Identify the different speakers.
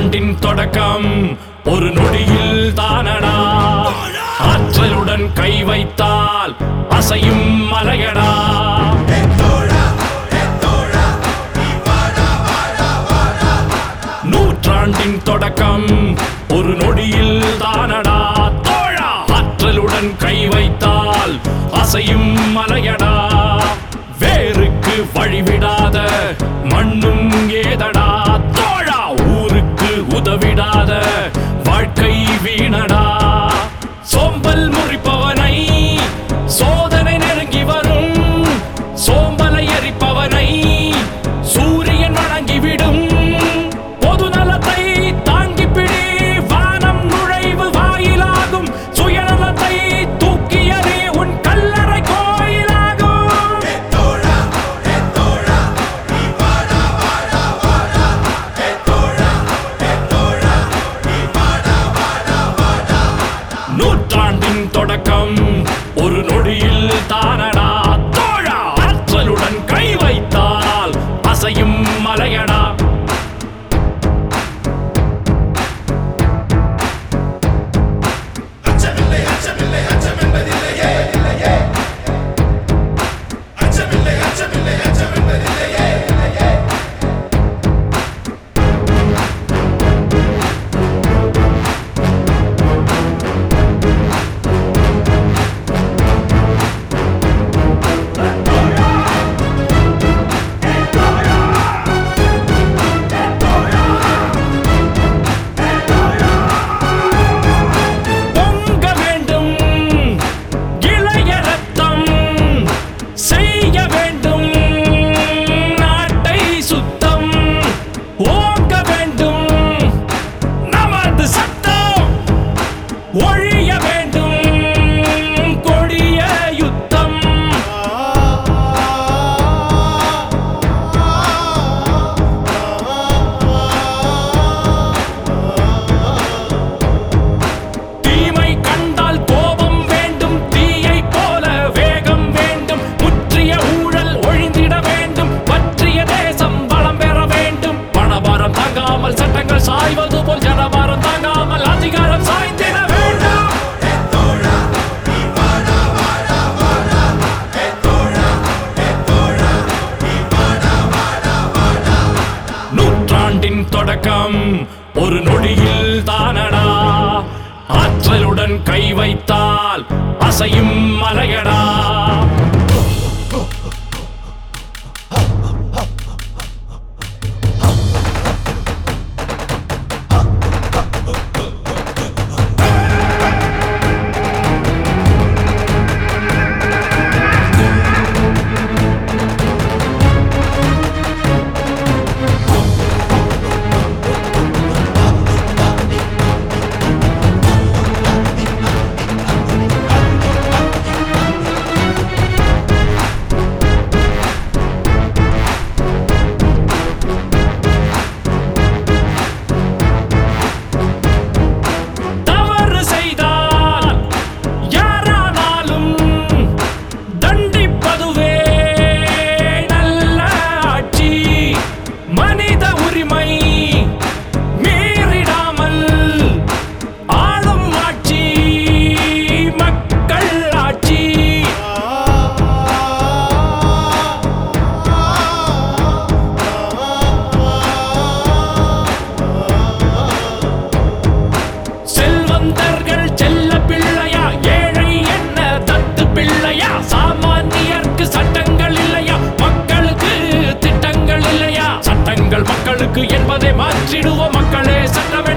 Speaker 1: நூற்றாண்டின் தொடக்கம் ஒரு நொடியில் தானடா ஆற்றலுடன் கை வைத்தால் அசையும் மலையடா நூற்றாண்டின் தொடக்கம் ஒரு நொடியில் தானடா தோழா ஆற்றலுடன் கை வைத்தால் அசையும் மலையடா வேருக்கு வழிவிடாத மண்ணும் ஏதடா தோழா ஊருக்கு உதவிடாத வாழ்க்கை வீணடா சோம்பல் முறிப்பவனை சோதனை நெருங்கி வரும் சோம்பலை எரிப்பவனை சூரியன் வணங்கிவிடும் பொது நலத்தை தாங்கி பிடி வானம் நுழைவு வாயிலாகும் சுயநலத்தை தூக்கியதே உன் கல்லறை கோயிலாகும் நூற்றாண்டின் தொடக்கம் ஒரு நொடியில் தானடா தோழா ஆற்றலுடன் கை வைத்தால் அசையும் மலையடா
Speaker 2: அச்சமில்லை அச்சமில்லை அச்சமென்பதில்லையே இல்லையே அச்சமில்லை அச்சமில்லை அச்சமென்பதில்லையே இல்லையே
Speaker 1: பொங்க வேண்டும் இளைய ரத்தம் செய்ய வேண்டும் நாட்டை சுத்தம் ஓங்க வேண்டும் நமது சத்தம் ஒழிய வேண்டும் கொடிய யுத்தம் தீமை கண்டால் கோபம் வேண்டும் தீயை போல வேகம் வேண்டும் முற்றிய ஊழல் ஒழிந்திட வேண்டும் பற்றிய தேசம் வளம் பெற வேண்டும் பணபாரம் தாங்காமல் சட்டங்கள் சாய்வது போல் ஜனபாரம் தாங்காமல் அதிகாரம் சாய்ந்திட வேண்டும் நூற்றாண்டின் தொடக்கம் ஒரு நொடியில் தானடா ஆற்றலுடன் கை வைத்தால் அசையும் மலையடா தவறு செய்தால் யாரானாலும் தண்டிப்பதுவே நல்ல ஆட்சி மனித உரிமை மீறிடாமல் ஆளும் ஆட்சி மக்கள் ஆட்சி செல்வந்தர்கள் செல்ல பிள்ளையா ஏழை என்ன தத்து பிள்ளையா சாமானியர்க்கு சட்டங்கள் இல்லையா மக்களுக்கு திட்டங்கள் இல்லையா சட்டங்கள் மக்களுக்கு என்பதை மாற்றிடுவோம் மக்களே சட்டம்